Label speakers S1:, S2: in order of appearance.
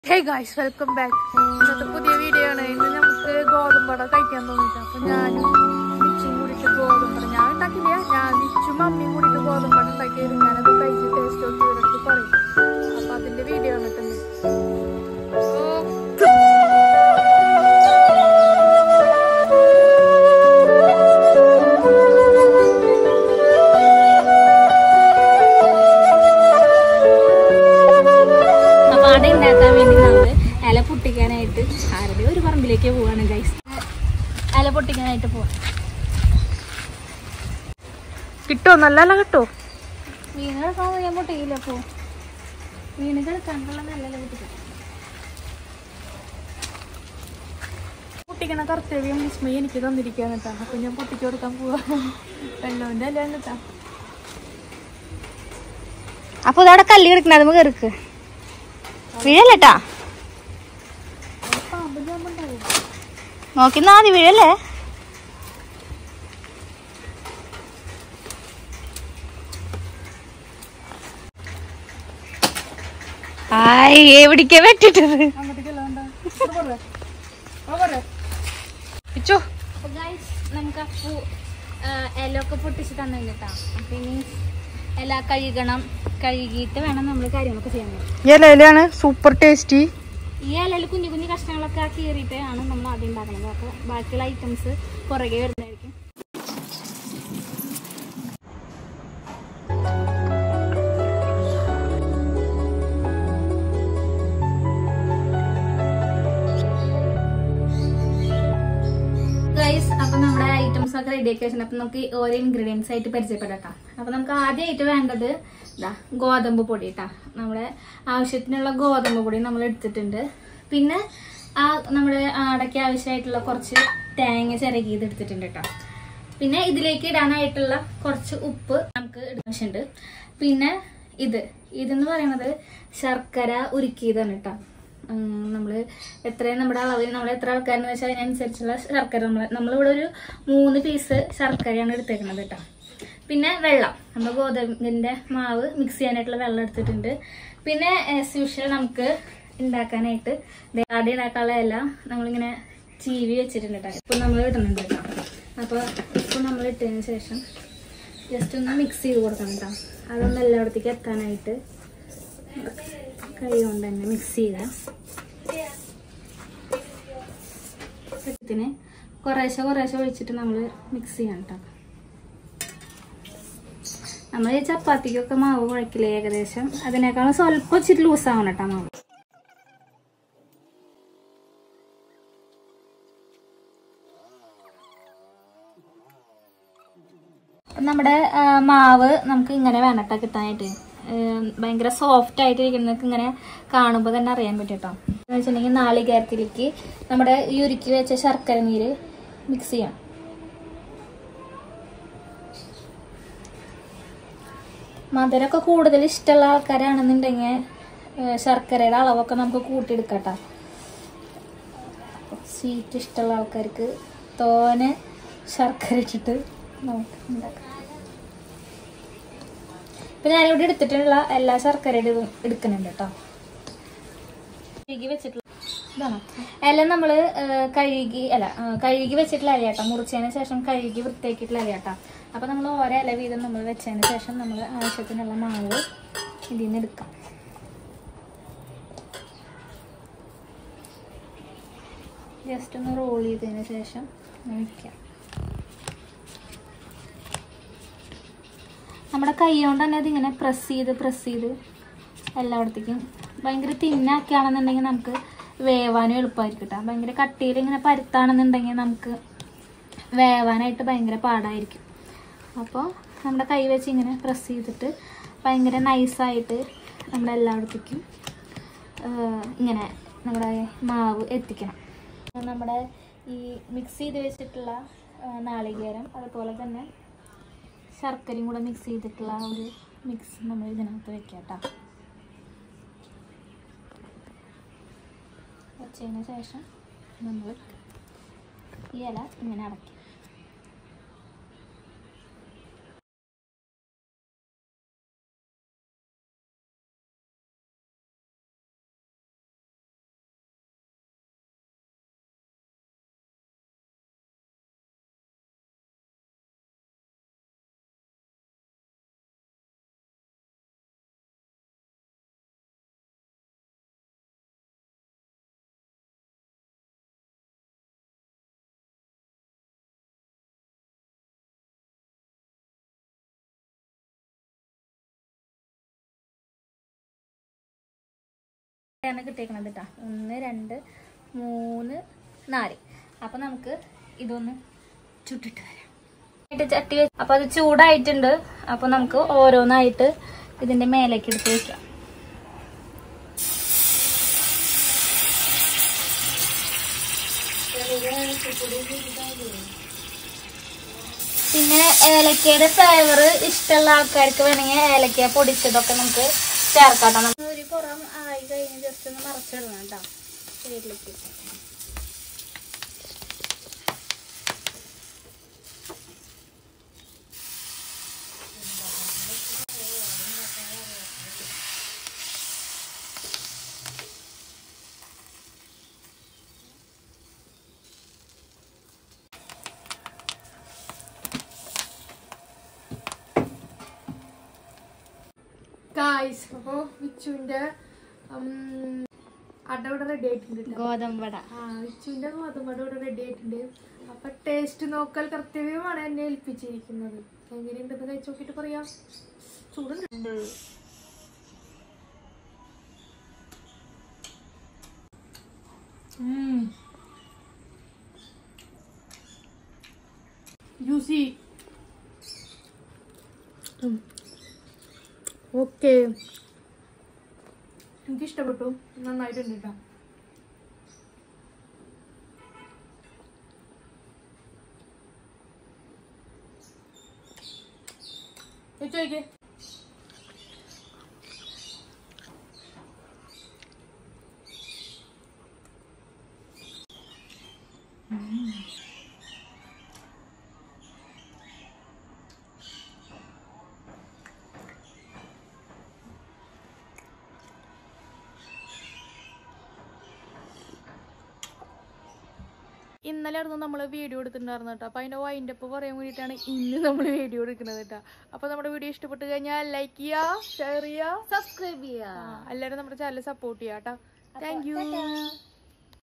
S1: Hey guys welcome back ഇന്നത്തെ പുതിയ video ആണ് ഇന്ന് നമുക്ക് ഗോതമ്പട കഴിക്കാൻ തോന്നിട്ട് അപ്പൊ ഞാനും മിച്ചും കൂടിയിട്ട് ഗോതമ്പട ഞാൻ ഉണ്ടാക്കില്ല ഞാൻ മിച്ചും മമ്മിയും കൂടിയിട്ട് ഗോതമ്പട ഉണ്ടാക്കിയായിരുന്നു ഞാനത് കഴിച്ച് ടേസ്റ്റ് നോക്കി ഇവരൊക്കെ പറയും അപ്പൊ അതിന്റെ വീഡിയോ ആണ് തന്നെ
S2: അപ്പൊ അട ഉണ്ടാക്കാൻ വേണ്ടി നമ്മള് ഇല പൊട്ടിക്കാനായിട്ട് ആരുടെ ഒരു പറമ്പിലേക്ക് പോവാണ് ഗൈസ് ഇല പൊട്ടിക്കാനായിട്ട് പോവാം
S1: കിട്ടോ നല്ല കിട്ടോ
S2: വീണ് കിടക്കാൻ ഞാൻ പൊട്ടിക്കില്ല അപ്പോ വീണ് കിടക്കാനുള്ള നല്ല പൊട്ടിക്കാം
S1: പൊട്ടിക്കണ കർത്തവ്യം വിസ്മയ എനിക്ക് തന്നിരിക്കാൻ കേട്ടാ അപ്പൊ ഞാൻ പൊട്ടിച്ചു കൊടുക്കാൻ പോവാ വെള്ളോന്റെ അല്ല കേട്ടാ
S2: അപ്പൊ ഇതവിടെ കല്ല് കിടക്കണ അത് കയറിക്ക് വീഴല്ലേട്ടാ
S1: പാമ്പ് ജാമ്പുണ്ടാവും
S2: നോക്കി നാതി വീഴല്ലേ ആയി എവിടേക്കാ വെട്ടിട്ടത്
S1: അങ്ങോട്ടേക്കല്ല വേണ്ട പിച്ചോ
S2: അപ്പൊ ഗൈസ് നമുക്ക് അപ്പു ഇലയൊക്കെ പൊട്ടിച്ച് തന്നെ കേട്ടാ അപ്പൊ ഇനി ഇല കഴുകണം കഴുകിയിട്ട് വേണം നമ്മൾ കാര്യങ്ങളൊക്കെ ചെയ്യാൻ
S1: ഇലയിലാണ് സൂപ്പർ ടേസ്റ്റി
S2: ഈ ഇലയിൽ കുഞ്ഞു കുഞ്ഞു കഷ്ണങ്ങളൊക്കെ കീറിയിട്ട് ആണ് നമ്മൾ ആദ്യം ഉണ്ടാക്കുന്നത് അപ്പോൾ ബാക്കിയുള്ള ഐറ്റംസ് പുറകെ വരുന്നതായിരിക്കും ഗൈസ് അപ്പൊ നമ്മുടെ ഐറ്റംസ് ഒക്കെ റെഡി ആക്കി വെച്ചിട്ടുണ്ട് അപ്പൊ നമുക്ക് ഓരോ ഇൻഗ്രീഡിയൻസ് ആയിട്ട് പരിചയപ്പെടാം അപ്പൊ നമുക്ക് ആദ്യമായിട്ട് വേണ്ടത് ഇതാ ഗോതമ്പ് പൊടി കേട്ടാ നമ്മുടെ ആവശ്യത്തിനുള്ള ഗോതമ്പ് പൊടി നമ്മൾ എടുത്തിട്ടുണ്ട് പിന്നെ ആ നമ്മുടെ അടയ്ക്ക് ആവശ്യമായിട്ടുള്ള കുറച്ച് തേങ്ങ ചിരകിയത് എടുത്തിട്ടുണ്ട് കേട്ടോ പിന്നെ ഇതിലേക്ക് ഇടാനായിട്ടുള്ള കുറച്ച് ഉപ്പ് നമുക്ക് ആവശ്യമുണ്ട് പിന്നെ ഇത് ഇതെന്ന് പറയുന്നത് ശർക്കര ഉരുക്കിയതാണ് കേട്ടോ ഉം, നമ്മള് എത്രയും നമ്മുടെ അളവിൽ നമ്മൾ എത്ര ആൾക്കാരെന്ന് വെച്ചാൽ അതിനനുസരിച്ചുള്ള ശർക്കര നമ്മൾ നമ്മളിവിടെ ഒരു മൂന്ന് പീസ് ശർക്കരയാണ് എടുത്തേക്കുന്നത് കേട്ടോ പിന്നെ വെള്ളം നമ്മുടെ ഗോതമ്പിന്റെ മാവ് മിക്സ് ചെയ്യാനായിട്ടുള്ള വെള്ളം എടുത്തിട്ടുണ്ട് പിന്നെ ആസ് യൂഷ്വൽ നമുക്ക് ഉണ്ടാക്കാനായിട്ട് ദേ ആദ്യം ഉണ്ടാക്കാനുള്ള എല്ലാം നമ്മളിങ്ങനെ ചീവി വെച്ചിട്ടുണ്ട് കേട്ടോ ഇപ്പം നമ്മൾ ഇടുന്നുണ്ട് കേട്ടോ അപ്പോൾ ഇപ്പം നമ്മൾ ഇട്ടതിന് ശേഷം ജസ്റ്റ് ഒന്ന് മിക്സ് ചെയ്ത് കൊടുക്കണം കേട്ടോ അതൊന്ന് എല്ലായിടത്തേക്ക് എത്താനായിട്ട് കൈ കൊണ്ട് തന്നെ മിക്സ് ചെയ്യുക ഇതിന് കുറേശ്ശെ കുറേശ്ശെ ഒഴിച്ചിട്ട് നമ്മൾ മിക്സ് ചെയ്യാം കേട്ടോ നമ്മൾ ഈ ചപ്പാത്തിക്കൊക്കെ മാവ് കുഴക്കില്ലേ ഏകദേശം അതിനേക്കാളും സ്വല്പം ഇച്ചിരി ലൂസാവണം കേട്ടോ മാവ് നമ്മുടെ ആ, മാവ് നമുക്ക് ഇങ്ങനെ വേണം കേട്ടോ കിട്ടാനായിട്ട് ഏം, ഭയങ്കര സോഫ്റ്റ് ആയിട്ട് ഇരിക്കുന്നതൊക്കെ ഇങ്ങനെ കാണുമ്പോൾ തന്നെ അറിയാൻ പറ്റും കേട്ടോ എന്ന് വെച്ചിട്ടുണ്ടെങ്കിൽ നാളികേരത്തിലേക്ക് നമ്മുടെ ഈ ഉരുക്കി വെച്ച ശർക്കര നീര് മിക്സ് ചെയ്യാം മധുരമൊക്കെ കൂടുതൽ ഇഷ്ടമുള്ള ആൾക്കാരാണെന്നുണ്ടെങ്കിൽ ഏ, ശർക്കരയുടെ അളവൊക്കെ നമുക്ക് കൂട്ടിയെടുക്കാം കേട്ടോ സ്വീറ്റ് ഇഷ്ടമുള്ള ആൾക്കാർക്ക് തോനെ ശർക്കര ഇട്ടിട്ട് നമുക്ക് ഉണ്ടാക്കാം ഇപ്പൊ ഞാനിവിടെ എടുത്തിട്ടുള്ള എല്ലാ ശർക്കരയുടെ ഇതും എടുക്കുന്നുണ്ട് കേട്ടോ കഴുകി വെച്ചിട്ടുള്ള ഇതാണ് എല്ലാം നമ്മള് ആ, കഴുകി അല്ല ആ, കഴുകി വെച്ചിട്ടുള്ള അലയാട്ട മുറിച്ചതിന് ശേഷം കഴുകി വൃത്തിയാക്കിയിട്ടുള്ള അലയാട്ട അപ്പൊ നമ്മൾ ഓരോ ഇല വീതം നമ്മൾ വെച്ചതിന് ശേഷം നമ്മൾ ആവശ്യത്തിനുള്ള മാവ് ഇതിൽ നിന്ന് എടുക്കാം ജസ്റ്റ് ഒന്ന് റോൾ ചെയ്തതിന് ശേഷം വയ്ക്കാം നമ്മുടെ കൈ കൊണ്ട് തന്നെ അതിങ്ങനെ പ്രസ് ചെയ്ത് പ്രസ് ചെയ്ത് എല്ലായിടത്തേക്കും ഭയങ്കര തിന്നാക്കുകയാണെന്നുണ്ടെങ്കിൽ നമുക്ക് വേവാനും എളുപ്പമായിരിക്കും കേട്ടോ ഭയങ്കര കട്ടിയിൽ ഇങ്ങനെ പരുത്താണെന്നുണ്ടെങ്കിൽ നമുക്ക് വേവാനായിട്ട് ഭയങ്കര പാടായിരിക്കും അപ്പോൾ നമ്മുടെ കൈ വെച്ച് ഇങ്ങനെ പ്രസ് ചെയ്തിട്ട് ഭയങ്കര നൈസായിട്ട് നമ്മുടെ എല്ലായിടത്തേക്കും ആഹ്, ഇങ്ങനെ നമ്മുടെ മാവ് എത്തിക്കണം നമ്മുടെ ഈ മിക്സ് ചെയ്ത് വെച്ചിട്ടുള്ള ആഹ്, നാളികേരം അതുപോലെ തന്നെ ശർക്കരയും കൂടെ മിക്സ് ചെയ്തിട്ടുള്ള ആ ഒരു മിക്സ് നമ്മൾ ഇതിനകത്ത് വെക്കാം കേട്ടോ വെച്ചതിന് ശേഷം നമ്മൾ ഈ ഇല ഇങ്ങനെ അടയ്ക്കും ആണ് കിട്ടിയേക്കണത് കേട്ടോ ഒന്ന് രണ്ട് മൂന്ന് നാല് അപ്പൊ നമുക്ക് ഇതൊന്ന് ചുട്ടിട്ട് വരാം ആയിട്ട് ചട്ടി വെച്ച് അപ്പൊ അത് ചൂടായിട്ടുണ്ട് അപ്പൊ നമുക്ക് ഓരോന്നായിട്ട് ഇതിന്റെ മേലേക്ക് എടുത്ത് വെക്കാം പിന്നെ ഏലക്കയുടെ ഫ്ലേവർ ഇഷ്ടമുള്ള ആൾക്കാർക്ക് വേണമെങ്കിൽ ഏലക്ക പൊടിച്ചതൊക്കെ നമുക്ക് ചേർക്കാം ട്ടോ. നമ്മൾ ഒരു പുറം ആയി കഴിഞ്ഞ് ജസ്റ്റ് ഒന്ന് മറച്ചിടണം കേട്ടോ സൈഡിലേക്ക്
S1: ഗായ്സ് അപ്പൊ വിച്ചുവിന്റെ ഉം, അട ഇവിടെ റെഡി ആയിട്ടുണ്ട് ട്ടോ.
S2: ഗോതമ്പട
S1: ആ വിച്ചുവിന്റെ ഗോതമ്പട ഇവിടെ റെഡി ആയിട്ടുണ്ട് അപ്പൊ ടേസ്റ്റ് നോക്കൽ കർത്തവ്യമാണ് എന്നെ ഏൽപ്പിച്ചിരിക്കുന്നത് എങ്ങനെയുണ്ടെന്ന് കഴിച്ചു നോക്കിട്ട് പറയാം ചൂടുണ്ട് ജ്യൂസി ഓക്കെ എനിക്ക് ഇഷ്ടപ്പെട്ടു നന്നായിട്ടുണ്ട് കേട്ടോ ചോദിക്കേ ഇന്നലെ ആയിരുന്നു നമ്മൾ വീഡിയോ എടുത്തിട്ടുണ്ടായിരുന്നു കേട്ടോ അപ്പോൾ അതിൻ്റെ വൈൻഡ് അപ്പ് പറയാൻ വേണ്ടിയിട്ടാണ് ഇന്ന് നമ്മൾ വീഡിയോ എടുക്കുന്നത് കേട്ടോ അപ്പോൾ നമ്മുടെ വീഡിയോ ഇഷ്ടപ്പെട്ട് കഴിഞ്ഞാൽ ലൈക്ക് ചെയ്യുക ഷെയർ ചെയ്യുക
S2: സബ്സ്ക്രൈബ് ചെയ്യാ
S1: എല്ലാവരും നമ്മുടെ ചാനൽ സപ്പോർട്ട് ചെയ്യാം കേട്ടോ താങ്ക് യു